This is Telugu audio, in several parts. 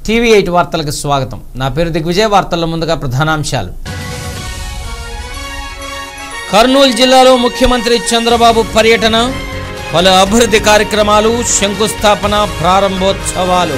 టీవీ ఎయిట్ వార్తలకు స్వాగతం నా పేరు దిగ్విజయ్ వార్తల్లో ముందుగా ప్రధానాంశాలు కర్నూలు జిల్లాలో ముఖ్యమంత్రి చంద్రబాబు పర్యటన పలు అభివృద్ధి కార్యక్రమాలు శంకుస్థాపన ప్రారంభోత్సవాలు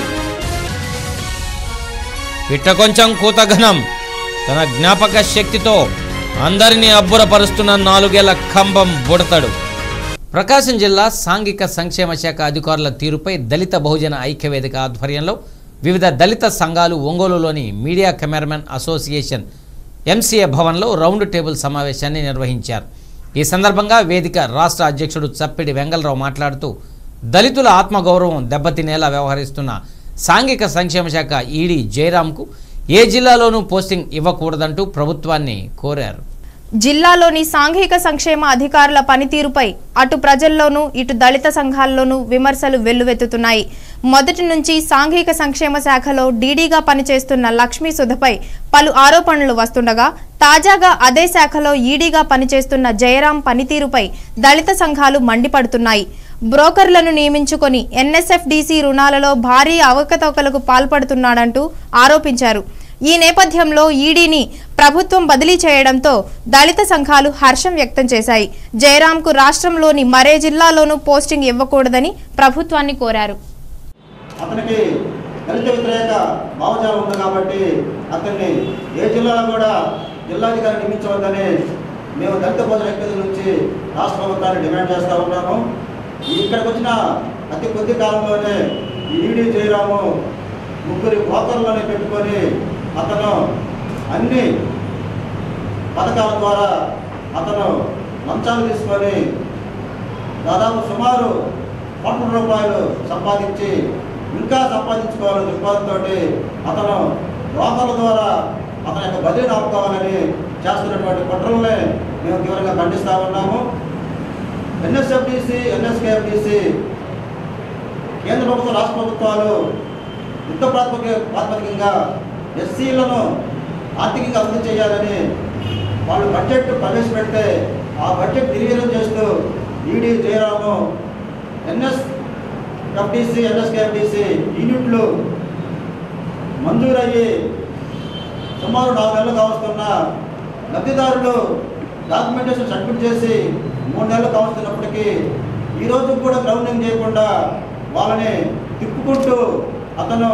పిట్ట కొంచెం కూతఘనం తన జ్ఞాపక శక్తితో అందరినీ అబ్బురపరుస్తున్న నాలుగేళ్ల కంబం బుడతడు ప్రకాశం జిల్లా సాంఘిక సంక్షేమ శాఖ అధికారుల తీరుపై దళిత బహుజన ఐక్యవేదిక ఆధ్వర్యంలో వివిధ దళిత సంఘాలు ఒంగోలులోని మీడియా కెమెరామెన్ అసోసియేషన్ ఎంసీఏ భవన్లో రౌండ్ టేబుల్ సమావేశాన్ని నిర్వహించారు ఈ సందర్భంగా వేదిక రాష్ట్ర అధ్యక్షుడు చప్పిడి వెంగళరావు మాట్లాడుతూ దళితుల ఆత్మగౌరవం దెబ్బతినేలా వ్యవహరిస్తున్న సాంఘిక సంక్షేమ శాఖ ఈడీ జయరాంకు ఏ జిల్లాలోనూ పోస్టింగ్ ఇవ్వకూడదంటూ ప్రభుత్వాన్ని కోరారు జిల్లాలోని సాంఘిక సంక్షేమ అధికారుల పనితీరుపై అటు ప్రజల్లోనూ ఇటు దళిత సంఘాల్లోనూ విమర్శలు వెల్లువెత్తుతున్నాయి మొదటి నుంచి సాంఘిక సంక్షేమ శాఖలో డీడీగా పనిచేస్తున్న లక్ష్మీ సుధపై పలు ఆరోపణలు వస్తుండగా తాజాగా అదే శాఖలో ఈడీగా పనిచేస్తున్న జయరాం పనితీరుపై దళిత సంఘాలు మండిపడుతున్నాయి బ్రోకర్లను నియమించుకొని ఎన్ఎస్ఎఫ్డిసి రుణాలలో భారీ అవకతవకలకు పాల్పడుతున్నాడంటూ ఆరోపించారు ఈ నేపథ్యంలో ఈడీని ప్రభుత్వం బదిలీ చేయడంతో దళిత సంఘాలు హర్షం వ్యక్తం చేశాయి జయరాంకు రాష్ట్రంలోని మరే జిల్లాలోనూ పోస్టింగ్ ఇవ్వకూడదని ప్రభుత్వాన్ని కోరారు అతనికి దళిత వ్యతిరేక భావజాలం ఉంది కాబట్టి అతన్ని ఏ జిల్లాలో కూడా జిల్లాధికారి నియమించవద్దని మేము దళిత భోజన ఐక్యత నుంచి రాష్ట్ర ప్రభుత్వాన్ని డిమాండ్ చేస్తూ ఉన్నాము ఇక్కడికి వచ్చిన అతి కొద్ది కాలంలోనే ఈ ఈడీ జయరాము ముగ్గురి బ్రోకర్లను పెట్టుకొని అతను అన్ని పథకాల ద్వారా అతను లంచాలు తీసుకొని దాదాపు సుమారు కోట్ల రూపాయలు సంపాదించి ఇంకా సంపాదించుకోవాలని దృక్పథంతో అతను రోకల ద్వారా అతని యొక్క బదిలీని ఆపుకోవాలని చేస్తున్నటువంటి కుట్రల్ని మేము తీవ్రంగా ఖండిస్తూ ఉన్నాము ఎన్ఎస్ఎఫ్డిసి ఎన్ఎస్కేఎఫ్డిసి కేంద్ర ప్రభుత్వం రాష్ట్ర ప్రభుత్వాలు యుద్ధ ప్రాతిపదిక ప్రాతిపదికంగా ఎస్సీలను ఆర్థికంగా అభివృద్ధి చేయాలని వాళ్ళు బడ్జెట్ ప్రవేశపెడితే ఆ బడ్జెట్ నిర్వీర్యం చేస్తూ ED Jayaramu NS FDC NSKFDC యూనిట్లు మంజూరయ్యి సుమారు నాలుగు నెలలు కావస్తున్న లబ్ధిదారులు డాక్యుమెంటేషన్ సబ్మిట్ చేసి మూడు నెలలు కావస్తున్నప్పటికీ ఈ రోజు కూడా గ్రౌండింగ్ చేయకుండా వాళ్ళని తిప్పుకుంటూ అతను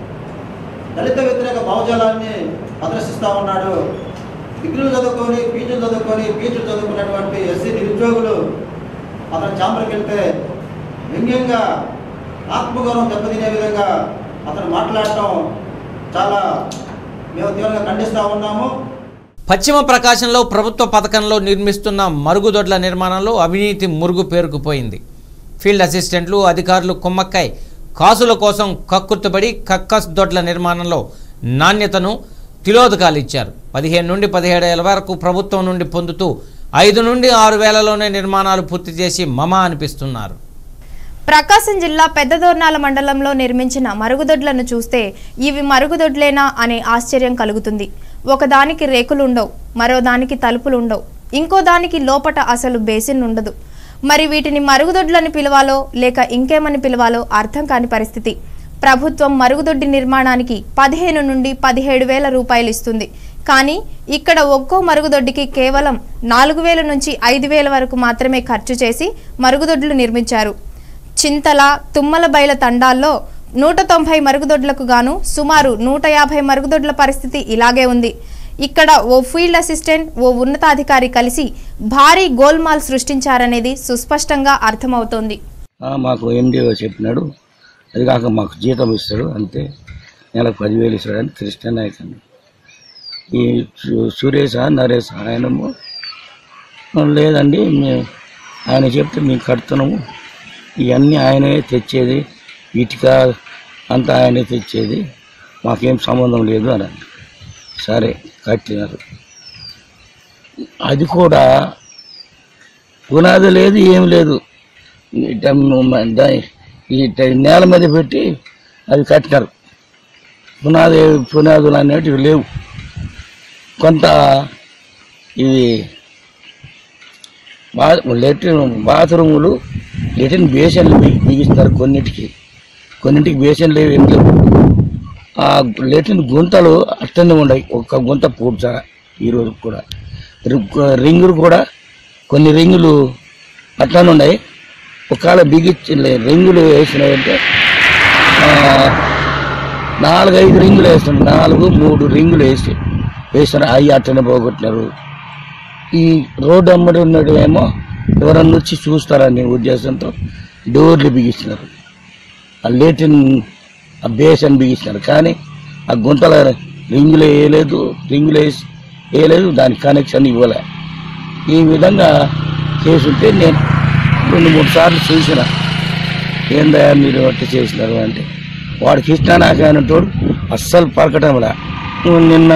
దళిత వ్యతిరేక భావజాలాన్ని ప్రదర్శిస్తూ ఉన్నాడు డిగ్రీలు చదువుకొని పీజీలు చదువుకొని పీజీలు చదువుకున్నటువంటి ఎస్సీ నిరుద్యోగులు అతను ఛాంబర్కి వెళ్తే వ్యంగ్యంగా ఆత్మగౌరవం దెబ్బతినే విధంగా అతను మాట్లాడటం చాలా మేము తీవ్రంగా ఖండిస్తూ ఉన్నాము పశ్చిమ ప్రకాశంలో ప్రభుత్వ పథకంలో నిర్మిస్తున్న మరుగుదొడ్ల నిర్మాణంలో అవినీతి మురుగు పేరుకుపోయింది ఫీల్డ్ అసిస్టెంట్లు అధికారులు కుమ్మక్కై కాసుల కోసం కక్కుర్తుపడి కక్కస్ దొడ్ల నిర్మాణంలో నాణ్యతను తిలోదకాలు ఇచ్చారు పదిహేను నుండి పదిహేడు ఏళ్ళ వరకు ప్రభుత్వం నుండి పొందుతూ ఐదు నుండి ఆరు వేలలోనే నిర్మాణాలు పూర్తి చేసి మమ అనిపిస్తున్నారు ప్రకాశం జిల్లా పెద్దదోర్నాల మండలంలో నిర్మించిన మరుగుదొడ్లను చూస్తే ఇవి మరుగుదొడ్లేనా అనే ఆశ్చర్యం కలుగుతుంది ఒకదానికి రేకులుండవు మరో దానికి తలుపులుండవు ఇంకో దానికి లోపట అసలు బేసిన్ ఉండదు మరి వీటిని మరుగుదొడ్లని పిలవాలో లేక ఇంకేమని పిలవాలో అర్థం కాని పరిస్థితి ప్రభుత్వం మరుగుదొడ్డి నిర్మాణానికి పదిహేను నుండి పదిహేడు వేల రూపాయలు ఇస్తుంది కానీ ఇక్కడ ఒక్కో మరుగుదొడ్డికి కేవలం నాలుగు వేల నుంచి ఐదు వేల వరకు మాత్రమే ఖర్చు చేసి మరుగుదొడ్లు నిర్మించారు చింతల తుమ్మల బయల తండాల్లో నూట తొంభై మరుగుదొడ్లకు గాను సుమారు నూట యాభై మరుగుదొడ్ల పరిస్థితి ఇలాగే ఉంది ఇక్కడ ఓ ఫీల్డ్ అసిస్టెంట్ ఓ ఉన్నతాధికారి కలిసి భారీ గోల్మాల్ సృష్టించారనేది సుస్పష్టంగా అర్థమవుతోంది ఆ, మాకు ఎండిఓ చెప్పినాడు అది కాక మాకు జీతం ఇస్తాడు అంతే నెలకు పదివేలు ఇస్తాడని కృష్ణ నాయక్ అని ఈ సు- సురేష్ నరేష్ ఆయనము "ఆ, లేదండి మేము ఆయన చెప్తే మేము కడుతున్నాము ఇవన్నీ ఆయనే తెచ్చేది ఇటుక అంతా ఆయనే తెచ్చేది మాకేం సంబంధం లేదు అని అన్నారు. సరే కట్టినారు అది కూడా పునాది లేదు ఏం లేదు ఇట మ- దా- ఈ ట- నేల మీద పెట్టి అది కట్టినారు పునాది పునాదులు అనేటివి లేవు కొంత ఇవి బా లెట్రిన్ బాత్రూములు లెట్రిన్ బేసన్లు బిగి- బిగిస్తారు కొన్నిటికి కొన్నింటికి బేసన్లు ఏం లేవు ఆ లేటిన గుంతలు అట్టనే ఉన్నాయి ఒక్క గుంత పూడ్చారా ఈరోజు కూడా రి- రింగులు కూడా కొన్ని రింగులు అట్లనే ఉన్నాయి ఒకవేళ బిగించి రింగులు వేసినాయంటే ఆ, నాలుగైదు రింగులు వేస్తున్నారు నాలుగు మూడు రింగులు వేసి వేస్తున్నారు అవి అట్టనే పోగొట్టినారు ఈ రోడ్డు అమ్మడి ఉన్నట్టు ఏమో ఎవరన్నా వచ్చి చూస్తారనే ఉద్దేశంతో డోర్లు బిగిస్తున్నారు ఆ లేటిన్ ఆ బేసన్ బిగిస్తున్నారు కానీ ఆ గుంతల రింగులు వేయలేదు రింగులు వేసి వేయలేదు దానికి కనెక్షన్ ఇవ్వలే ఈ విధంగా చేసుంటే నేను రెండు మూడు సార్లు చూసిన ఏందా మీరు అట్ట చేసినారు అంటే వాడికి ఇష్టం నాకు అనేటోడు అస్సలు పలకటంలా నిన్న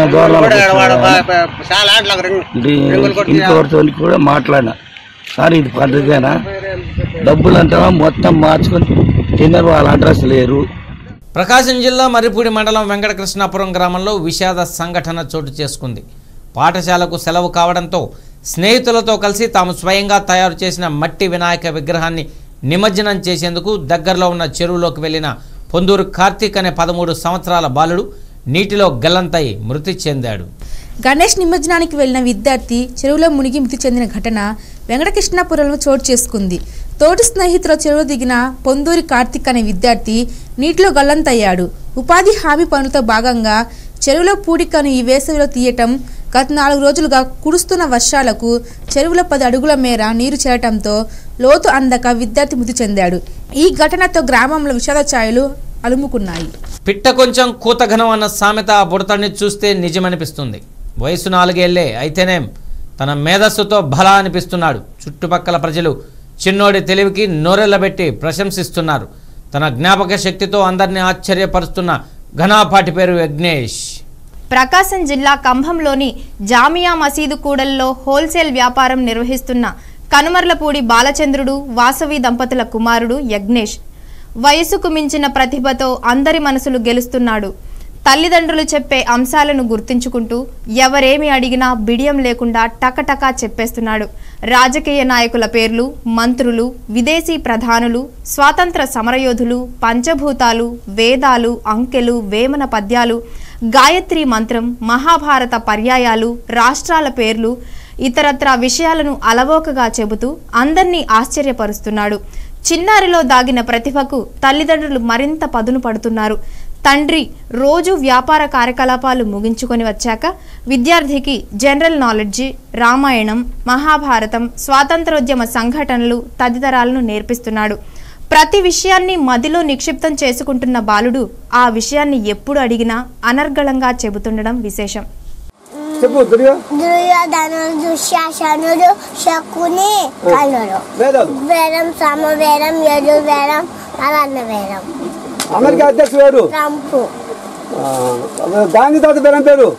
ఇంకొకరితో కూడా మాట్లాడినా సార్ ఇది పద్ధతేనా డబ్బులు అంటావా మొత్తం మార్చుకొని తిన్నారు వాళ్ళ అడ్రస్ లేరు ప్రకాశం జిల్లా మర్రిపూడి మండలం వెంకటకృష్ణాపురం గ్రామంలో విషాద సంఘటన చోటు చేసుకుంది పాఠశాలకు సెలవు కావడంతో స్నేహితులతో కలిసి తాము స్వయంగా తయారు చేసిన మట్టి వినాయక విగ్రహాన్ని నిమజ్జనం చేసేందుకు దగ్గరలో ఉన్న చెరువులోకి వెళ్లిన పొందూరు కార్తీక్ అనే పదమూడు సంవత్సరాల బాలుడు నీటిలో గల్లంతై మృతి చెందాడు గణేష్ నిమజ్జనానికి వెళ్లిన విద్యార్థి చెరువులో మునిగి మృతి చెందిన ఘటన వెంకటకృష్ణాపురంలో చోటు చేసుకుంది తోటి స్నేహితుల చెరువు దిగిన పొందూరి కార్తిక్ అనే విద్యార్థి నీటిలో గల్లంతయ్యాడు ఉపాధి హామీ పనులతో భాగంగా చెరువులో పూడికను ఈ వేసవిలో తీయటం గత నాలుగు రోజులుగా కురుస్తున్న వర్షాలకు చెరువులో పది అడుగుల మేర నీరు చేరటంతో లోతు అందక విద్యార్థి మృతి చెందాడు ఈ ఘటనతో గ్రామంలో విషాద ఛాయలు అలుముకున్నాయి పిట్ట కొంచెం కూతఘనం అన్న సామెత ఆ బుడతడిని చూస్తే నిజమనిపిస్తుంది వయసు నాలుగేళ్లే అయితేనేం తన మేధస్సుతో బలా అనిపిస్తున్నాడు చుట్టుపక్కల ప్రజలు చిన్నోడి తెలివికి నోరెళ్లబెట్టి ప్రశంసిస్తున్నారు తన జ్ఞాపక శక్తితో అందరినీ ఆశ్చర్యపరుస్తున్న ఘనాపాటి పేరు యజ్ఞేష్ ప్రకాశం జిల్లా కంభంలోని జామియా మసీదు కూడల్లో హోల్సేల్ వ్యాపారం నిర్వహిస్తున్న కనుమర్లపూడి బాలచంద్రుడు వాసవి దంపతుల కుమారుడు యజ్ఞేష్ వయసుకు మించిన ప్రతిభతో అందరి మనసులు గెలుస్తున్నాడు తల్లిదండ్రులు చెప్పే అంశాలను గుర్తించుకుంటూ ఎవరేమి అడిగినా బిడియం లేకుండా టకటకా చెప్పేస్తున్నాడు రాజకీయ నాయకుల పేర్లు మంత్రులు విదేశీ ప్రధానులు స్వాతంత్ర సమరయోధులు పంచభూతాలు వేదాలు అంకెలు వేమన పద్యాలు గాయత్రి మంత్రం మహాభారత పర్యాయాలు రాష్ట్రాల పేర్లు ఇతరత్ర విషయాలను అలవోకగా చెబుతూ అందర్నీ ఆశ్చర్యపరుస్తున్నాడు చిన్నారిలో దాగిన ప్రతిభకు తల్లిదండ్రులు మరింత పదును పడుతున్నారు తండ్రి రోజు వ్యాపార కార్యకలాపాలు ముగించుకొని వచ్చాక విద్యార్థికి జనరల్ నాలెడ్జి రామాయణం మహాభారతం స్వాతంత్రోద్యమ సంఘటనలు తదితరాలను నేర్పిస్తున్నాడు ప్రతి విషయాన్ని మదిలో నిక్షిప్తం చేసుకుంటున్న బాలుడు ఆ విషయాన్ని ఎప్పుడు అడిగినా అనర్గళంగా చెబుతుండడం విశేషం చెప్పు దుర్గా దుర్యోధనుడు దుశ్శాసనుడు శకుని కనుడు వేదాలు వేరం సమవేరం యజువేరం అలాన్న వేరం అమెరికా అధ్యక్షుడు ఎవరు ట్రంప్ ఆ, గాంధీ తాత పేరు ఏం పేరు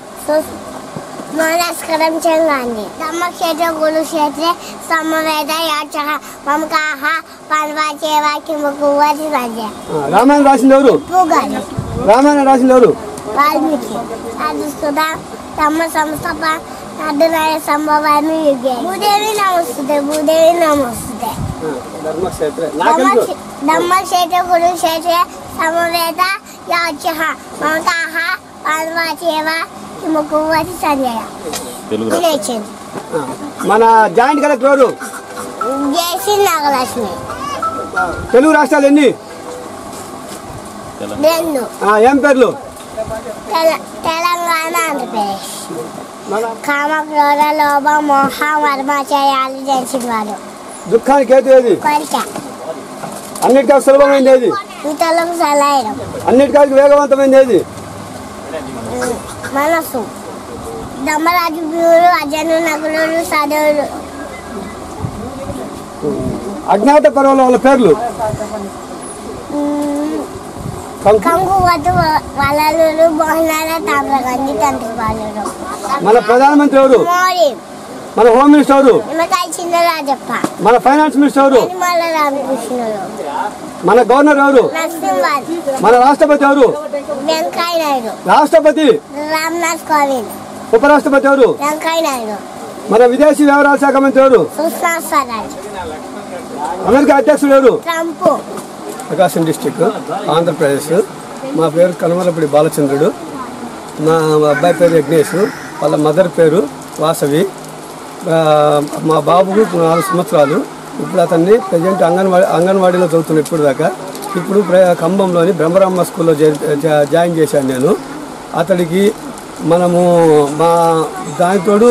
మనస్కరం చెంగాండి ధమ్మక్షేత్ర కురుక్షేత్రే సమవేద యాచ మమకాహ పన్వాచేవా కిముకువతి మధ్య ఆ, రామాయణం రాసింది ఎవరు పూగాలి రామాయణం రాసింది ఎవరు వాల్మీకి అదుస్తుదా తమ సంస్థ అర్ధనాయ సంభవాన్ని యుగే భూదేవి నమస్తే భూదేవి నమస్తే ధర్మక్షేత్ర నాకెందుకు ధమ్మక్షేత్ర కురుక్షేత్రే సమవేద యాచ మమకాహ పన్వాచేవ కిముకువతి సంజయ వినేచింది ఆ, మన జాయింట్ కలెక్టర్ ఎవరు జేసి నాగలక్ష్మి తెలుగు రాష్ట్రాలు ఎన్ని రెండు ఆ, ఏం పేర్లు తెల- తెలంగాణ ఆంధ్రప్రదేశ్ మన కామక్రోధ లోభ మోహ మర్మాచర్యాలు చేసిన వాడు దుఃఖానికి ఏది ఏది కోరిక అన్నిటికీ సులభమైంది ఏది ఇతరులకు సలాయడం అన్నిటికీ వేగవంతమైంది ఏది మనసు దమ్మరాజు ప్రియులు అజను నకులుడు సదవులు అజ్ఞాత పర్వాల వాళ్ళ పేర్లు కంకు కంకువతు వలలు బోహనాల తామ్రగంధి తండ్రి బాలుడు మన ప్రధానమంత్రి ఎవరు మోడీ మన హోమ్ మినిస్టర్ ఎవరు నిమ్మకాయ చిన్నరాజప్ప మన ఫైనాన్స్ మినిస్టర్ ఎవరు నిర్మల రామకృష్ణుడు మన గవర్నర్ ఎవరు నరసింహన్ మన రాష్ట్రపతి ఎవరు వెంకయ్య నాయుడు రాష్ట్రపతి రామ్నాథ్ కోవింద్ ఉపరాష్ట్రపతి ఎవరు వెంకయ్య నాయుడు మన విదేశీ వ్యవహారాల శాఖ మంత్రి ఎవరు సుష్మా స్వరాజ్ అమెరికా అధ్యక్షుడు ఎవరు ట్రంప్ ప్రకాశం డిస్టిక్ ఆంధ్రప్రదేశ్ మా పేరు కనుమలపూడి బాలచంద్రుడు మా మా అబ్బాయి పేరు యజ్ఞేష్ వాళ్ళ మదర్ పేరు వాసవి ఆ, మా బాబుకు నాలుగు సంవత్సరాలు ఇప్పుడు అతన్ని ప్రజెంట్ అంగన్వాడీ అంగన్వాడీలో చదువుతున్నాడు ఇప్పుడు దాకా ఇప్పుడు ప్ర- ఖమ్మంలోని బ్రహ్మరామ్మ స్కూల్లో జా- జా- జాయిన్ చేశాను నేను అతడికి మనము మా దానితోడు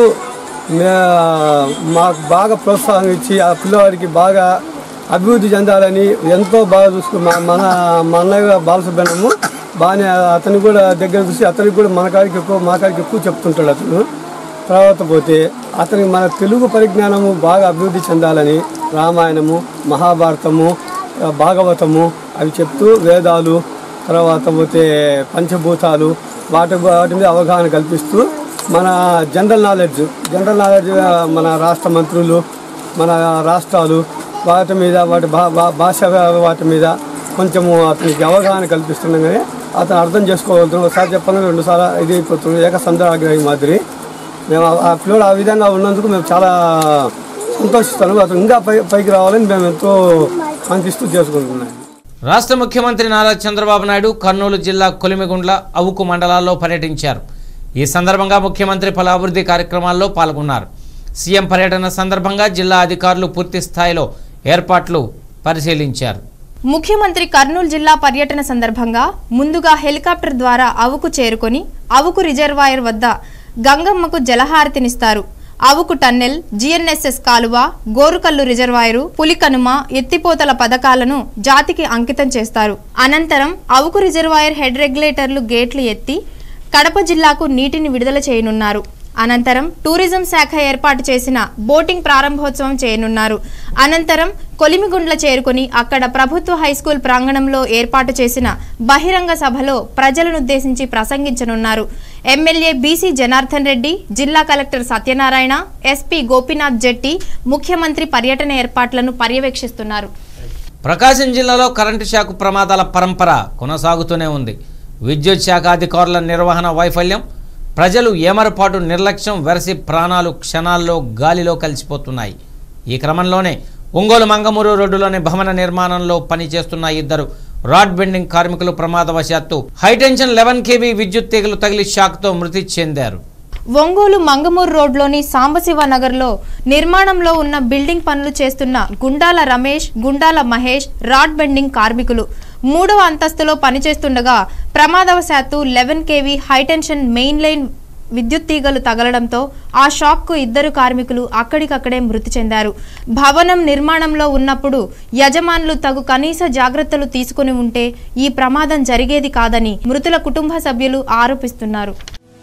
మే- మాకు బాగా ప్రోత్సాహం ఇచ్చి ఆ పిల్లవాడికి బాగా అభివృద్ధి చెందాలని ఎంతో బాగా చూసుకు మా- మన మా అన్నయ్య బాలసుబ్రహ్మణ్యము బాగానే అతను కూడా దగ్గర చూసి అతనికి కూడా మన కాడికి ఎక్కువ మా కాడికి ఎక్కువ చెప్తుంటాడు అతను తర్వాత పోతే అతనికి మన తెలుగు పరిజ్ఞానము బాగా అభివృద్ధి చెందాలని రామాయణము మహాభారతము ఆ, భాగవతము అవి చెప్తూ వేదాలు తర్వాత పోతే పంచభూతాలు వాటి వాటి మీద అవగాహన కల్పిస్తూ మన జనరల్ నాలెడ్జ్ జనరల్ నాలెడ్జ్ ఆ, మన రాష్ట్ర మంత్రులు మన రాష్ట్రాలు వాటి మీద వాటి భా భా- భాష వాటి మీద కొంచెము అతనికి అవగాహన కల్పిస్తుండగానే అతను అర్థం చేసుకోగలుగుతున్నాం ఒకసారి చెప్పగానే రెండుసార్లు ఇది అయిపోతుంది ఏకసంద్రాగ్రహి మాదిరి మేము ఆ- ఆ పిల్లడు ఆ విధంగా ఉన్నందుకు మేము చాలా సంతోషిస్తాను అతను ఇంకా పై పైకి రావాలని మేము ఎంతో అందిస్తూ చేసుకుంటున్నాం రాష్ట్ర ముఖ్యమంత్రి నారా చంద్రబాబు నాయుడు కర్నూలు జిల్లా కొలిమిగుండ్ల అవుకు మండలాల్లో పర్యటించారు ఈ సందర్భంగా ముఖ్యమంత్రి పలు అభివృద్ధి కార్యక్రమాల్లో పాల్గొన్నారు సీఎం పర్యటన సందర్భంగా జిల్లా అధికారులు పూర్తి స్థాయిలో ఏర్పాట్లు పరిశీలించారు ముఖ్యమంత్రి కర్నూలు జిల్లా పర్యటన సందర్భంగా ముందుగా హెలికాప్టర్ ద్వారా అవుకు చేరుకొని అవుకు రిజర్వాయర్ వద్ద గంగమ్మకు జలహారతినిస్తారు అవుకు టన్నెల్ జిఎన్ఎస్ఎస్ కాలువ గోరుకల్లు రిజర్వాయరు పులికనుమ ఎత్తిపోతల పథకాలను జాతికి అంకితం చేస్తారు అనంతరం అవుకు రిజర్వాయర్ హెడ్ రెగ్యులేటర్లు గేట్లు ఎత్తి కడప జిల్లాకు నీటిని విడుదల చేయనున్నారు అనంతరం టూరిజం శాఖ ఏర్పాటు చేసిన బోటింగ్ ప్రారంభోత్సవం చేయనున్నారు అనంతరం కొలిమిగుండ్ల చేరుకొని అక్కడ ప్రభుత్వ హైస్కూల్ ప్రాంగణంలో ఏర్పాటు చేసిన బహిరంగ సభలో ప్రజలనుద్దేశించి ప్రసంగించనున్నారు ఎమ్మెల్యే బీసీ జనార్దన్ రెడ్డి జిల్లా కలెక్టర్ సత్యనారాయణ ఎస్పీ గోపీనాథ్ జెట్టి ముఖ్యమంత్రి పర్యటన ఏర్పాట్లను పర్యవేక్షిస్తున్నారు ప్రకాశం జిల్లాలో కరెంటు షాకు ప్రమాదాల పరంపర కొనసాగుతూనే ఉంది విద్యుత్ శాఖ అధికారుల నిర్వహణ వైఫల్యం ప్రజలు ఏమరపాటు నిర్లక్ష్యం వెరసి ప్రాణాలు క్షణాల్లో గాలిలో కలిసిపోతున్నాయి ఈ క్రమంలోనే ఒంగోలు మంగమూరు రోడ్డులోని భవన నిర్మాణంలో పనిచేస్తున్న ఇద్దరు రాడ్ బెండింగ్ కార్మికులు ప్రమాదవశాత్తు హైటెన్షన్ లెవెన్ కేవీ విద్యుత్ తీగలు తగిలి షాక్తో మృతి చెందారు ఒంగోలు మంగమూరు రోడ్లోని సాంబశివ నగర్లో నిర్మాణంలో ఉన్న బిల్డింగ్ పనులు చేస్తున్న గుండాల రమేష్ గుండాల మహేష్ రాడ్ బెండింగ్ కార్మికులు మూడవ అంతస్తులో పనిచేస్తుండగా ప్రమాదవశాత్తు eleven KV high tension main line విద్యుత్ తీగలు తగలడంతో ఆ షాక్కు ఇద్దరు కార్మికులు అక్కడికక్కడే మృతి చెందారు భవనం నిర్మాణంలో ఉన్నప్పుడు యజమానులు తగు కనీస జాగ్రత్తలు తీసుకుని ఉంటే ఈ ప్రమాదం జరిగేది కాదని మృతుల కుటుంబ సభ్యులు ఆరోపిస్తున్నారు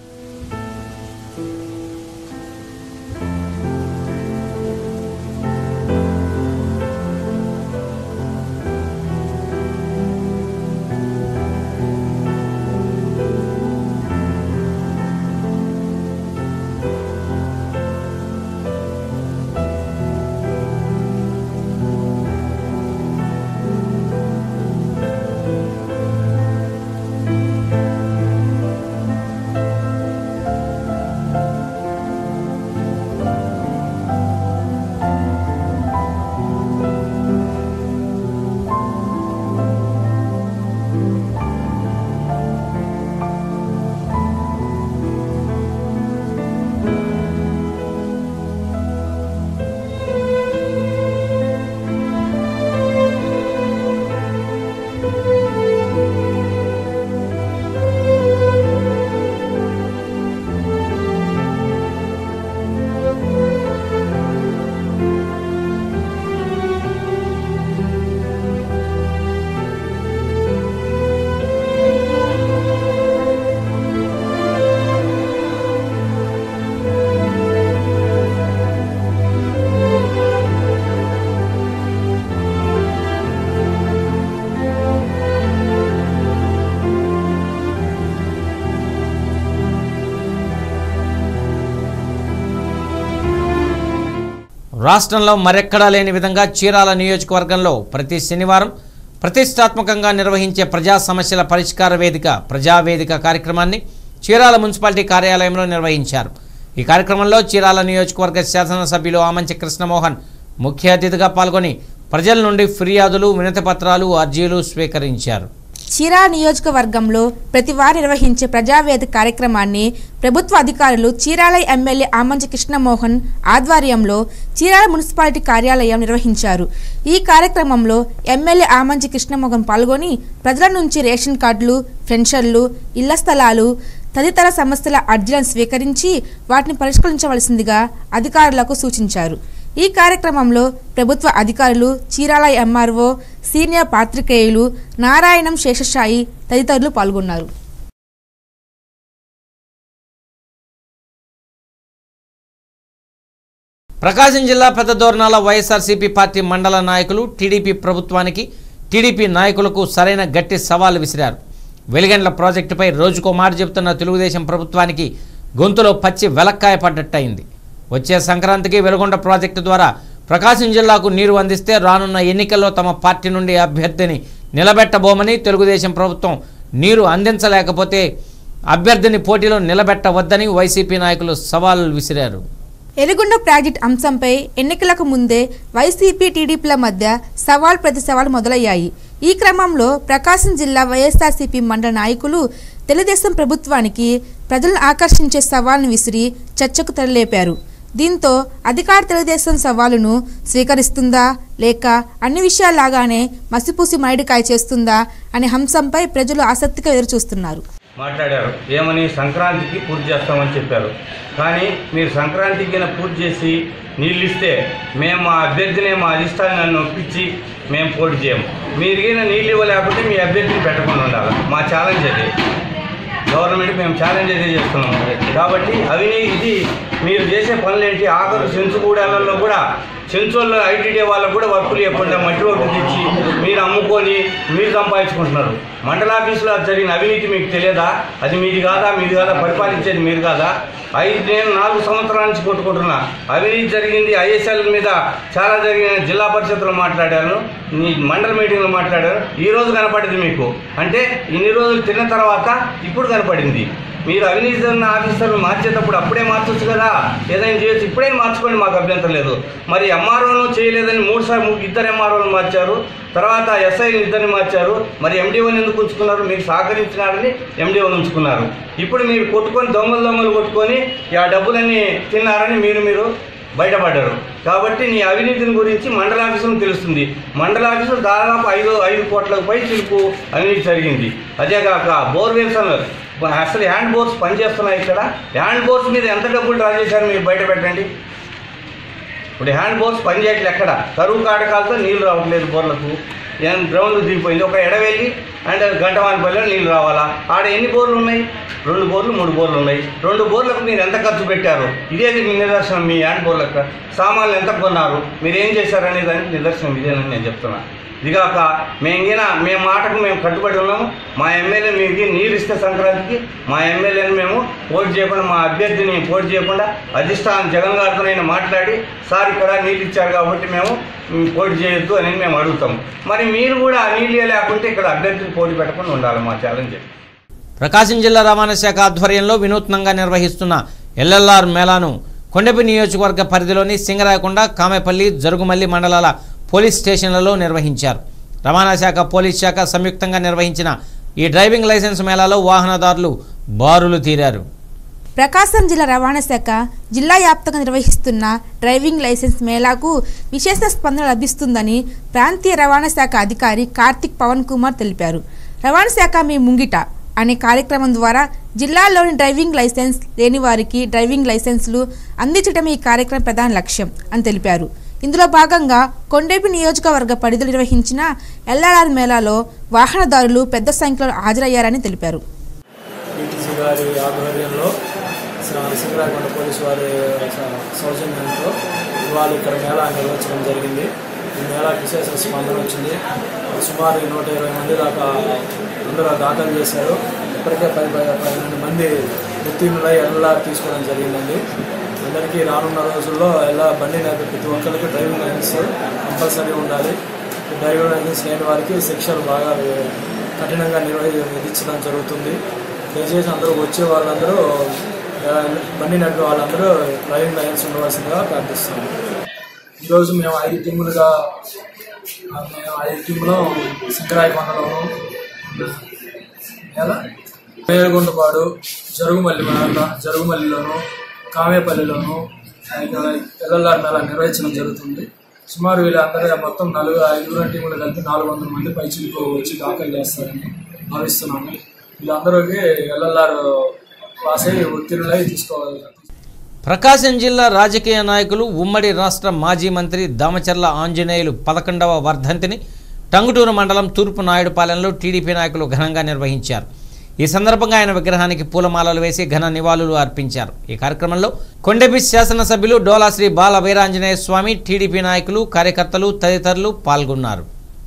రాష్ట్రంలో మరెక్కడా లేని విధంగా చీరాల నియోజకవర్గంలో ప్రతి శనివారం ప్రతిష్టాత్మకంగా నిర్వహించే ప్రజా సమస్యల పరిష్కార వేదిక ప్రజావేదిక కార్యక్రమాన్ని చీరాల మున్సిపాలిటీ కార్యాలయంలో నిర్వహించారు ఈ కార్యక్రమంలో చీరాల నియోజకవర్గ శాసనసభ్యులు ఆమంచి కృష్ణమోహన్ ముఖ్య అతిథిగా పాల్గొని ప్రజల నుండి ఫిర్యాదులు వినతి పత్రాలు అర్జీలు స్వీకరించారు చీరా నియోజకవర్గంలో ప్రతి వారం నిర్వహించే ప్రజావేదిక కార్యక్రమాన్ని ప్రభుత్వ అధికారులు చీరాల ఎమ్మెల్యే ఆమంచి కృష్ణమోహన్ ఆధ్వర్యంలో చీరాల మున్సిపాలిటీ కార్యాలయం నిర్వహించారు ఈ కార్యక్రమంలో ఎమ్మెల్యే ఆమంచి కృష్ణమోహన్ పాల్గొని ప్రజల నుంచి రేషన్ కార్డులు పెన్షన్లు ఇళ్ల స్థలాలు తదితర సమస్యల అర్జీలను స్వీకరించి వాటిని పరిష్కరించవలసిందిగా అధికారులకు సూచించారు ఈ కార్యక్రమంలో ప్రభుత్వ అధికారులు చీరాల ఎంఆర్ఓ సీనియర్ పాత్రికేయులు నారాయణం శేషశాయి తదితరులు పాల్గొన్నారు ప్రకాశం జిల్లా పెద్ద దోర్నాల వైఎస్ఆర్సీపీ పార్టీ మండల నాయకులు టీడీపీ ప్రభుత్వానికి టీడీపీ నాయకులకు సరైన గట్టి సవాల్ విసిరారు వెలిగండ్ల ప్రాజెక్టుపై రోజుకో మాట చెబుతున్న తెలుగుదేశం ప్రభుత్వానికి గొంతులో పచ్చి వెలక్కాయ పడ్డట్టయింది వచ్చే సంక్రాంతికి వెలుగొండ ప్రాజెక్టు ద్వారా ప్రకాశం జిల్లాకు నీరు అందిస్తే రానున్న ఎన్నికల్లో తమ పార్టీ నుండి అభ్యర్థిని నిలబెట్టబోమని తెలుగుదేశం ప్రభుత్వం నీరు అందించలేకపోతే అభ్యర్థిని పోటీలో నిలబెట్టవద్దని వైసీపీ నాయకులు సవాల్ విసిరారు ఎలుగొండ ప్రాజెక్ట్ అంశంపై ఎన్నికలకు ముందే వైసీపీ టీడీపీల మధ్య సవాల్ ప్రతి సవాల్ మొదలయ్యాయి ఈ క్రమంలో ప్రకాశం జిల్లా వైఎస్ఆర్సీపీ మండల నాయకులు తెలుగుదేశం ప్రభుత్వానికి ప్రజలను ఆకర్షించే సవాల్ను విసిరి చర్చకు తెరలేపారు దీంతో అధికార తెలుగుదేశం సవాలును స్వీకరిస్తుందా లేక అన్ని విషయాల్లాగానే మసిపూసి మైడికాయ చేస్తుందా అనే అంశంపై ప్రజలు ఆసక్తిగా ఎదురుచూస్తున్నారు మాట్లాడారు ఏమని సంక్రాంతికి పూర్తి చేస్తామని చెప్పారు కానీ మీరు సంక్రాంతికి కింద పూర్తి చేసి నీళ్ళు ఇస్తే మేము మా అభ్యర్థిని మా అధిష్టాన్ని నన్ను ఒప్పించి మేము పోటీ చేయము మీరు గిన నీళ్ళు ఇవ్వలేకపోతే మీ అభ్యర్థిని పెట్టకుండా ఉండాలి మా ఛాలెంజ్ అది గవర్నమెంట్ మేము ఛాలెంజ్ అయితే చేస్తున్నాం కాబట్టి అవినీతి ఇది మీరు చేసే పనులేంటి ఆఖరు చెంచుగూడాలలో కూడా చెంచోళ్ళు ఐటీడీ వాళ్ళకు కూడా వర్కులు ఇవ్వకుండా మట్టి వర్కులు తెచ్చి మీరు అమ్ముకొని మీరు సంపాదించుకుంటున్నారు మండల ఆఫీసులో జరిగిన అవినీతి మీకు తెలియదా అది మీది కాదా మీది కాదా పరిపాలించేది మీరు కాదా ఐదు నేను నాలుగు సంవత్సరాల నుంచి కొట్టుకుంటున్నా అవినీతి జరిగింది ఐఎస్ఎల్ మీద చాలా జరిగిన జిల్లా పరిషత్లో మాట్లాడాను నీ మండల మీటింగ్లో మాట్లాడాను ఈ రోజు కనపడింది మీకు అంటే ఇన్ని రోజులు తిన్న తర్వాత ఇప్పుడు కనపడింది మీరు అవినీతి ఉన్న ఆఫీసర్లు మార్చేటప్పుడు అప్పుడే మార్చొచ్చు కదా ఏదైనా చేయొచ్చు ఇప్పుడే మార్చుకోండి మాకు అభ్యంతరం లేదు మరి ఎంఆర్ఓను చేయలేదని మూడు సార్లు మూడు ఇద్దరు ఎంఆర్ఓలు మార్చారు తర్వాత ఎస్ఐని ఇద్దరిని మార్చారు మరి ఎండిఓని ఎందుకు ఉంచుకున్నారు మీరు సహకరించినారని ఎండిఓని ఉంచుకున్నారు ఇప్పుడు మీరు కొట్టుకొని దొంగలు దొంగలు కొట్టుకొని ఆ డబ్బులన్నీ తిన్నారని మీరు మీరు బయటపడ్డారు కాబట్టి నీ అవినీతిని గురించి మండల ఆఫీసులకు తెలుస్తుంది మండల ఆఫీసులు దాదాపు ఐదు ఐదు కోట్లకు పై చిలుపు అవినీతి జరిగింది అదే కాక బోర్వెల్స్ అన్నారు అసలు హ్యాండ్ బోర్స్ పనిచేస్తున్నాయి ఇక్కడ హ్యాండ్ బోర్స్ మీద ఎంత డబ్బులు డ్రా చేశారు మీరు బయట పెట్టండి ఇప్పుడు హ్యాండ్ బోర్స్ పనిచేయట్లేదు ఎక్కడ కరువు కాటకాలతో నీళ్లు రావట్లేదు బోర్లకు ఏం గ్రౌండ్ దిగిపోయింది ఒక ఎడవెళ్ళి అండ్ గంటవానిపల్లిలో నీళ్లు రావాలా ఆడ ఎన్ని బోర్లు ఉన్నాయి రెండు బోర్లు మూడు బోర్లు ఉన్నాయి రెండు బోర్లకు మీరు ఎంత ఖర్చు పెట్టారు ఇదేది మీ నిదర్శనం మీ హ్యాండ్ బోర్లకు సామాన్లు ఎంత కొన్నారు మీరు ఏం చేశారనే దానికి నిదర్శనం ఇదేనని నేను చెప్తున్నాను ఇదిగాక మేము గిన మేము మాటకు మేము కట్టుబడి ఉన్నాము మా ఎమ్మెల్యే మీకు నీరు ఇస్తే సంక్రాంతికి మా ఎమ్మెల్యేని మేము పోటీ చేయకుండా మా అభ్యర్థిని పోటీ చేయకుండా అధిష్టానం జగన్ గారితో నేను మాట్లాడి సార్ ఇక్కడ నీళ్ళు ఇచ్చారు కాబట్టి మేము మ్, పోటీ చేయొద్దు అని మేము అడుగుతాం మరి మీరు కూడా ఆ నీళ్ళు లేకుంటే ఇక్కడ అభ్యర్థిని పోటీ పెట్టకుండా ఉండాలి మా ఛాలెంజ్ ప్రకాశం జిల్లా రవాణా శాఖ ఆధ్వర్యంలో వినూత్నంగా నిర్వహిస్తున్న ఎల్ఎల్ఆర్ మేళాను కొండపి నియోజకవర్గ పరిధిలోని సింగరాయకొండ కామెపల్లి జరుగుమల్లి మండలాల పోలీస్ స్టేషన్లలో నిర్వహించారు రవాణా శాఖ పోలీస్ శాఖ సంయుక్తంగా నిర్వహించిన ఈ డ్రైవింగ్ లైసెన్స్ మేళాలో వాహనదారులు బారులు తీరారు ప్రకాశం జిల్లా రవాణా శాఖ జిల్లా వ్యాప్తంగా నిర్వహిస్తున్న డ్రైవింగ్ లైసెన్స్ మేళాకు విశేష స్పందన లభిస్తుందని ప్రాంతీయ రవాణా శాఖ అధికారి కార్తిక్ పవన్ కుమార్ తెలిపారు రవాణా శాఖ మీ ముంగిట అనే కార్యక్రమం ద్వారా జిల్లాలోని డ్రైవింగ్ లైసెన్స్ లేని వారికి డ్రైవింగ్ లైసెన్సులు అందించడం ఈ కార్యక్రమం ప్రధాన లక్ష్యం అని తెలిపారు ఇందులో భాగంగా కొండేపి నియోజకవర్గ పరిధిలో నిర్వహించిన ఎల్ఆర్ఆర్ మేళాలో వాహనదారులు పెద్ద సంఖ్యలో హాజరయ్యారని తెలిపారు ఈటీసీ గారి ఆధ్వర్యంలో శ్ర- సింగరాకొండ పోలీసు వారి స- సౌజన్యంతో ఇవాళ ఇక్కడ మేళా నిర్వహించడం జరిగింది ఈ మేళాకి విశేష స్పందన వచ్చింది సుమారు నూట ఇరవై మంది దాకా అందరూ దాఖలు చేశారు ఇప్పటికే పది పది- పన్నెండు మంది ఉత్తీర్ణులై ఎల్ఆర్ తీసుకోవడం జరిగిందండి అందరికీ రానున్న రోజుల్లో ఎలా బండి నడిపే ప్రతి ఒక్కరికి డ్రైవింగ్ లైసెన్స్ కంపల్సరీ ఉండాలి ఈ డ్రైవింగ్ లైసెన్స్ లేని వారికి శిక్షలు బాగా వే- కఠినంగా నిర్వహి విధించడం జరుగుతుంది దయచేసి అందరూ వచ్చే వాళ్ళందరూ ఆ, బండి నడిపే వాళ్ళందరూ డ్రైవింగ్ లైసెన్స్ ఉండవలసిందిగా ప్రార్థిస్తున్నాం ఈరోజు మేము ఐదు టీములుగా ఆ, మేము ఐదు టీములు సింగరాయకొండలోను ఎలా మేలుగుండపాడు జరుగుమల్లి మేళ జరుగుమల్లిలోను కామేపల్లిలోను ఇక్కడ ఎల్ఎల్ఆర్ మేళ నిర్వహించడం జరుగుతుంది సుమారు వీళ్ళందరూ మొత్తం నలుగురు ఐదుగురు టీములు కలిపి నాలుగు వందల మంది పైచిలకు వచ్చి దాఖలు చేస్తారని భావిస్తున్నాము వీళ్ళందరికీ ఎల్ఎల్ఆర్ పాస్ అయ్యి ఉత్తీర్ణులై తీసుకోవాలి ప్రకాశం జిల్లా రాజకీయ నాయకులు ఉమ్మడి రాష్ట్ర మాజీ మంత్రి దామచర్ల ఆంజనేయులు పదకొండవ వర్ధంతిని టంగుటూరు మండలం తూర్పు నాయుడుపాలెంలో టీడీపీ నాయకులు ఘనంగా నిర్వహించారు ఈ సందర్భంగా ఆయన విగ్రహానికి పూలమాలలు వేసి ఘన నివాళులు అర్పించారు ఈ కార్యక్రమంలో కొండెపి శాసనసభ్యులు డోలా శ్రీ బాల వీరాంజనేయ స్వామి టీడీపీ నాయకులు కార్యకర్తలు తదితరులు పాల్గొన్నారు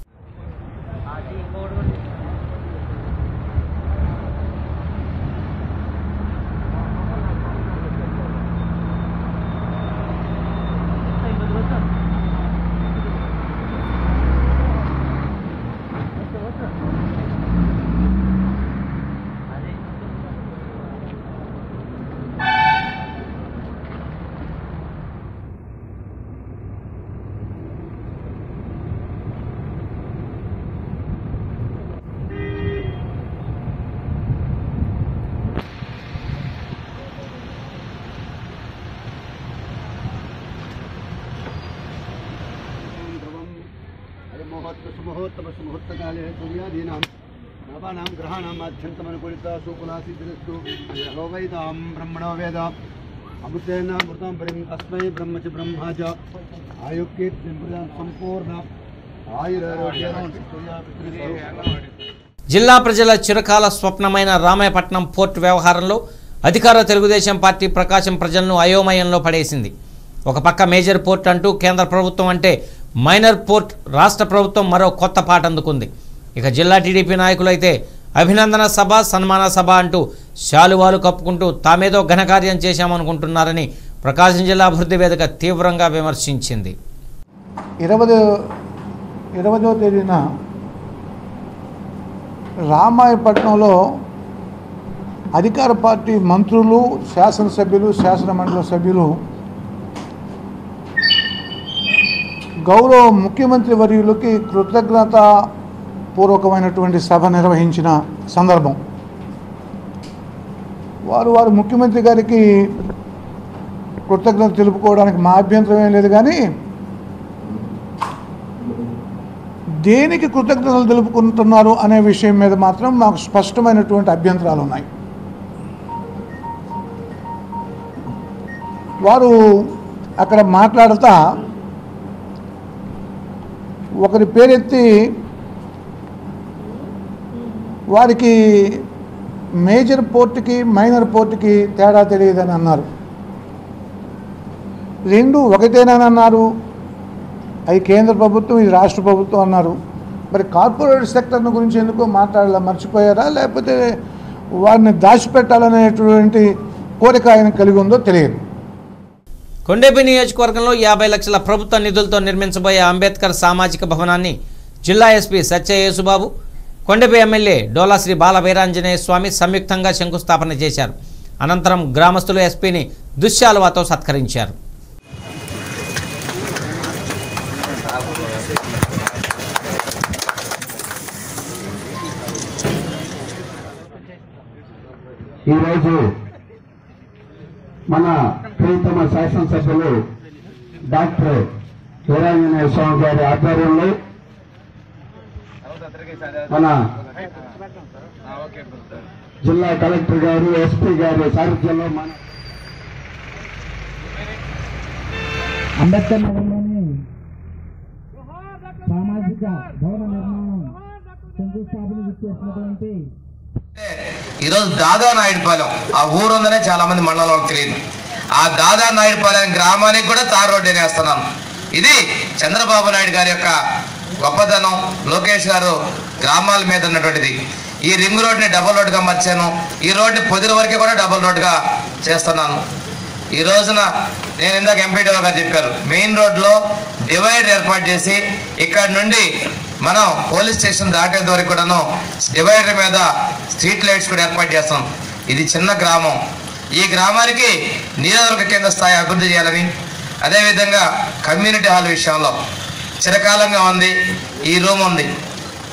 ముహూర్తకాలే సూర్యాదీనాం నవానాం గ్రహాణం అత్యంతమనుకూలిత సుకులాసిద్ధిరస్తు లోవైతాం బ్రహ్మణో వేద అమృతేన మృతం పరిం తస్మై బ్రహ్మ చ బ్రహ్మ చ ఆయుక్కీర్తిం ప్రదాం సంపూర్ణ ఆయురారోగ్యం జిల్లా ప్రజల చిరకాల స్వప్నమైన రామాయపట్నం పోర్టు వ్యవహారంలో అధికార తెలుగుదేశం పార్టీ ప్రకాశం ప్రజలను అయోమయంలో పడేసింది ఒక పక్క మేజర్ పోర్ట్ అంటూ కేంద్ర ప్రభుత్వం అంటే మైనర్ పోర్ట్ రాష్ట్ర ప్రభుత్వం మరో కొత్త పాట అందుకుంది ఇక జిల్లా టీడీపీ నాయకులు అయితే అభినందన సభ సన్మాన సభ అంటూ శాలువాలు కప్పుకుంటూ తామేదో ఘనకార్యం చేశామనుకుంటున్నారని ప్రకాశం జిల్లా అభివృద్ధి వేదిక తీవ్రంగా విమర్శించింది ఇరవై ఇరవదో తేదీన రామాయపట్నంలో అధికార పార్టీ మంత్రులు శాసనసభ్యులు శాసన మండలి సభ్యులు గౌరవ ముఖ్యమంత్రి వర్యులకి కృతజ్ఞత పూర్వకమైనటువంటి సభ నిర్వహించిన సందర్భం వారు వారు ముఖ్యమంత్రి గారికి కృతజ్ఞత తెలుపుకోవడానికి మా అభ్యంతరం ఏం లేదు కానీ దేనికి కృతజ్ఞతలు తెలుపుకుంటున్నారు అనే విషయం మీద మాత్రం మాకు స్పష్టమైనటువంటి అభ్యంతరాలు ఉన్నాయి వారు అక్కడ మాట్లాడుతా ఒకరి పేరెత్తి వారికి మేజర్ పోర్టుకి మైనర్ పోర్టుకి తేడా తెలియదని అన్నారు రెండు ఒకటేనని అన్నారు అది కేంద్ర ప్రభుత్వం ఇది రాష్ట్ర ప్రభుత్వం అన్నారు మరి కార్పొరేట్ సెక్టర్ను గురించి ఎందుకో మాట్లాడాల మర్చిపోయారా లేకపోతే వారిని దాచిపెట్టాలనేటువంటి కోరిక ఆయన కలిగి ఉందో తెలియదు కొండేపి నియోజకవర్గంలో యాభై లక్షల ప్రభుత్వ నిధులతో నిర్మించబోయే అంబేద్కర్ సామాజిక భవనాన్ని జిల్లా ఎస్పీ సత్య యేసుబాబు కొండపి ఎమ్మెల్యే డోలా శ్రీ బాల వీరాంజనేయ స్వామి సంయుక్తంగా శంకుస్థాపన చేశారు అనంతరం గ్రామస్తులు ఎస్పీని దుశ్శాలువాతో సత్కరించారు ఈరోజు మన ప్రియతమ శాసనసభ్యులు డాక్టర్ వీరాంజనేయ స్వామి గారి ఆధ్వర్యంలో మన జిల్లా కలెక్టర్ గారు ఎస్పీ గారి సారథ్యంలో మన అంబేద్కర్ నగర్లోని సామాజిక భవన నిర్మాణం శంకుస్థాపన చేసినటువంటి ఈరోజు దాదా నాయుడుపాలెం ఆ ఊరు ఉందనే చాలా మంది మండలంలో తెలియదు ఆ దాదా నాయుడుపాలెం గ్రామానికి కూడా తార్ రోడ్డు వేస్తున్నాం ఇది చంద్రబాబు నాయుడు గారి యొక్క గొప్పతనం లోకేష్ గారు గ్రామాల మీద ఉన్నటువంటిది ఈ రింగ్ రోడ్ని డబుల్ రోడ్డుగా మార్చాను ఈ రోడ్ని పొదిన వరకు కూడా డబుల్ రోడ్డుగా చేస్తున్నాను ఈ రోజున నేను ఇందాక ఎంపీడీఓ గారు చెప్పారు మెయిన్ రోడ్లో డివైడ్ ఏర్పాటు చేసి ఇక్కడ నుండి మనం పోలీస్ స్టేషన్ దాటేంత వరకు కూడాను డివైడర్ మీద స్ట్రీట్ లైట్స్ కూడా ఏర్పాటు చేస్తాం ఇది చిన్న గ్రామం ఈ గ్రామానికి నియోజకవర్గ కేంద్ర స్థాయి అభివృద్ధి చేయాలని అదేవిధంగా కమ్యూనిటీ హాల్ విషయంలో చిరకాలంగా ఉంది ఈ రూమ్ ఉంది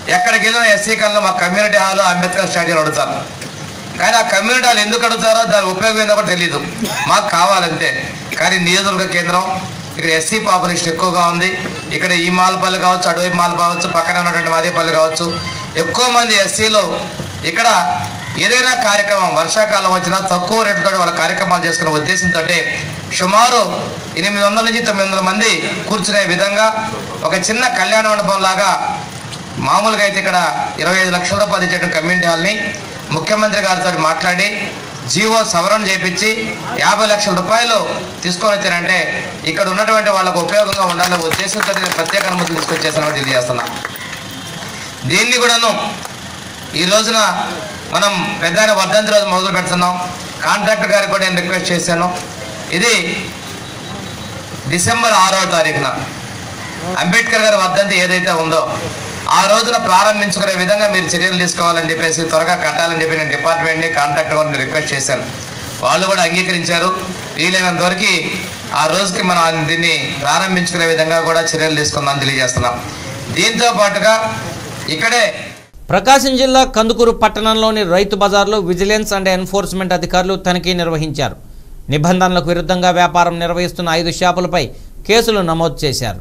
ఎక్కడికి వెళ్ళిన ఎస్సీ కన్నా మా కమ్యూనిటీ హాల్ అంబేద్కర్ స్టాడియం అడుగుతారు కానీ ఆ కమ్యూనిటీ హాల్ ఎందుకు అడుగుతారో దాని ఉపయోగం ఏందో కూడా తెలియదు మాకు కావాలంతే కానీ నియోజకవర్గ కేంద్రం ఇక్కడ ఎస్సీ పాపులేషన్ ఎక్కువగా ఉంది ఇక్కడ ఈ మాలపల్లి కావచ్చు అడవి మాల కావచ్చు పక్కన ఉన్నటువంటి మాదేపల్లి కావచ్చు ఎక్కువ మంది ఎస్సీలు ఇక్కడ ఏదైనా కార్యక్రమం వర్షాకాలం వచ్చినా తక్కువ రేటుతో వాళ్ళ కార్యక్రమాలు చేసుకునే ఉద్దేశంతో సుమారు ఎనిమిది వందల నుంచి తొమ్మిది వందల మంది కూర్చునే విధంగా ఒక చిన్న కళ్యాణ మండపం లాగా మామూలుగా అయితే ఇక్కడ ఇరవై ఐదు లక్షల రూపాయలు ఇచ్చేట కమ్యూనిటీ హాల్ని ముఖ్యమంత్రి గారితో మాట్లాడి జీవో సవరణ చేపించి యాభై లక్షల రూపాయలు తీసుకొని వచ్చారంటే ఇక్కడ ఉన్నటువంటి వాళ్ళకు ఉపయోగంగా ఉండాలనే ఉద్దేశంతో నేను ప్రత్యేక అనుమతులు తీసుకొచ్చేసానని తెలియజేస్తున్నా దీన్ని కూడాను ఈ రోజున మనం పెద్ద వర్ధంతి రోజు మొదలు పెడుతున్నాం కాంట్రాక్టర్ గారికి కూడా నేను రిక్వెస్ట్ చేశాను ఇది డిసెంబర్ ఆరో తారీఖున అంబేద్కర్ గారి వర్ధంతి ఏదైతే ఉందో ఆ రోజున ప్రారంభించుకునే విధంగా మీరు చర్యలు తీసుకోవాలని చెప్పేసి త్వరగా కట్టాలని చెప్పి నేను డిపార్ట్మెంట్ని కాంట్రాక్టర్ వారిని రిక్వెస్ట్ చేశాను వాళ్ళు కూడా అంగీకరించారు వీలైనంత వరకు ఆ రోజుకి మనం దీన్ని ప్రారంభించుకునే విధంగా కూడా చర్యలు తీసుకుందాం తెలియజేస్తున్నాం దీంతో పాటుగా ఇక్కడే ప్రకాశం జిల్లా కందుకూరు పట్టణంలోని రైతు బజార్లో విజిలెన్స్ అండ్ ఎన్ఫోర్స్మెంట్ అధికారులు తనిఖీ నిర్వహించారు నిబంధనలకు విరుద్ధంగా వ్యాపారం నిర్వహిస్తున్న ఐదు షాపులపై కేసులు నమోదు చేశారు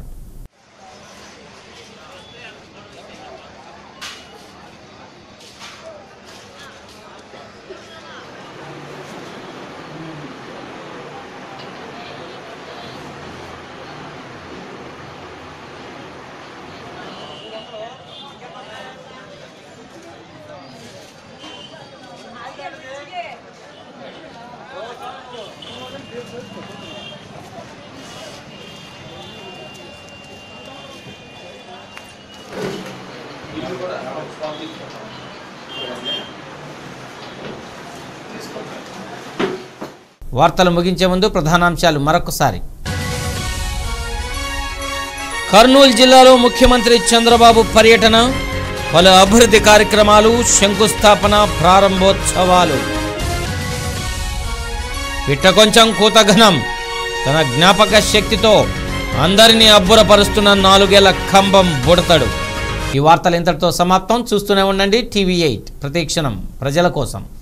వార్తలు ముగించే ముందు ప్రధానాంశాలు మరొకసారి కర్నూలు జిల్లాలో ముఖ్యమంత్రి చంద్రబాబు పర్యటన పలు అభివృద్ధి కార్యక్రమాలు శంకుస్థాపన ప్రారంభోత్సవాలు పిట్ట కొంచెం కూతఘనం తన జ్ఞాపక శక్తితో అందరినీ అబ్బురపరుస్తున్న నాలుగేళ్ల కంబం బుడతడు ఈ వార్తలు ఇంతటితో సమాప్తం చూస్తూనే ఉండండి టీవీ ఎయిట్ ప్రతిక్షణం ప్రజల కోసం